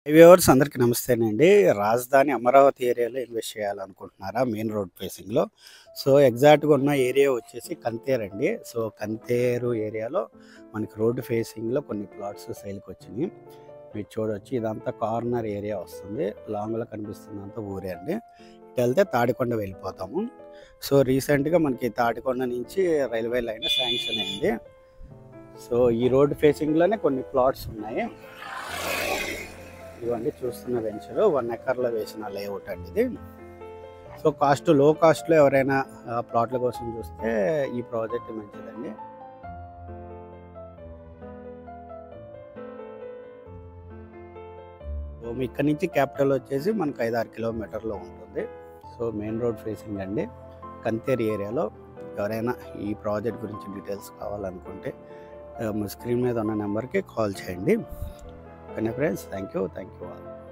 viewers అందరికీ నమస్తేనండి రాజధాని అమరావతి ఏరియాలో ఇన్వెస్ట్ చేయాలనుకుంటున్నారా మెయిన్ రోడ్ ఫేసింగ్లో సో ఎగ్జాక్ట్గా ఉన్న ఏరియా వచ్చేసి కంతేర్ అండి సో కంతేరు ఏరియాలో మనకి రోడ్డు ఫేసింగ్లో కొన్ని ప్లాట్స్ సేల్కి వచ్చినాయి మీరు చూడొచ్చు ఇదంతా కార్నర్ ఏరియా వస్తుంది లాంగ్లో కనిపిస్తుందంతా ఊరే అండి ఇటు వెళ్తే తాడికొండ వెళ్ళిపోతాము సో రీసెంట్గా మనకి తాడికొండ నుంచి రైల్వే లైన్ శాంక్షన్ అయింది సో ఈ రోడ్ ఫేసింగ్లోనే కొన్ని ప్లాట్స్ ఉన్నాయి ఇవన్నీ చూస్తున్న వెంచర్ వన్ ఎకర్లో వేసిన లేఅవుట్ అండి ఇది సో కాస్ట్ లో కాస్ట్లో ఎవరైనా ఆ, ప్లాట్ల కోసం చూస్తే ఈ ప్రాజెక్ట్ మంచిదండి సో మీ ఇక్కడ నుంచి క్యాపిటల్ వచ్చేసి మనకు ఐదు ఆరు కిలోమీటర్లో ఉంటుంది సో మెయిన్ రోడ్ ఫేసింగ్ అండి కంతేరి ఏరియాలో ఎవరైనా ఈ ప్రాజెక్ట్ గురించి డీటెయిల్స్ కావాలనుకుంటే ఆ, మా స్క్రీన్ మీద ఉన్న నెంబర్కి కాల్ చేయండి ఓకేనా friends thank you thank you all